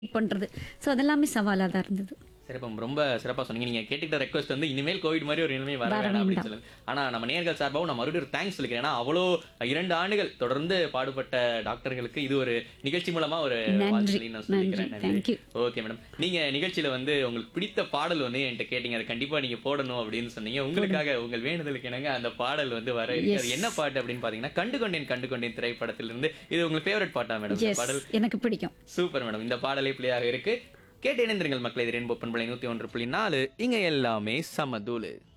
பண்றது ஸோ அதெல்லாமே சவாலாக தான் இருந்தது சிறப்பம் ரொம்ப சிறப்பா சொன்னீங்க நீங்க கேட்டுக்கிட்ட ரெக்வஸ்ட் வந்து இனிமேல் கோவிட் மாதிரி ஒரு நிலைமை வர வர வேண்டாம் அப்படின்னு வேண்டாம். சொல்லுங்க ஆனா நம்ம நேர்கள் சார்பாகவும் நான் மறுபடியும் ஒரு தேங்க்ஸ் சொல்லிக்கிறேன் ஏன்னா அவ்வளோ இரண்டு ஆண்டுகள் தொடர்ந்து பாடுபட்ட டாக்டர்களுக்கு இது ஒரு நிகழ்ச்சி மூலமா ஒரு நன்றி, வாழ்த்துக்களை நான் சொல்லிக்கிறேன் நன்றி, thank you. ஓகே மேடம் நீங்க நிகழ்ச்சியில வந்து உங்களுக்கு பிடித்த பாடல் வந்து என்கிட்ட கேட்டீங்க அது கண்டிப்பா நீங்க போடணும் அப்படின்னு சொன்னீங்க உங்களுக்காக உங்கள் வேண்டுதலுக்கு என்னங்க அந்த பாடல் வந்து வர இருக்கு அது என்ன பாட்டு அப்படின்னு பாத்தீங்கன்னா கண்டு கொண்டேன் கண்டு கொண்டேன் திரைப்படத்திலிருந்து இது உங்களுக்கு ஃபேவரட் பாட்டா மேடம் இந்த எஸ் பாடல் எனக்கு பிடிக்கும் சூப்பர் மேடம் இந்த பாடலே பிள்ளையாக இருக்கு கேட்டு இணைந்திருங்கள் மக்களை இது ரெயின்போ பண்பலை நூத்தி ஒன்று புள்ளி நாலு இங்க எல்லாமே சமதூளு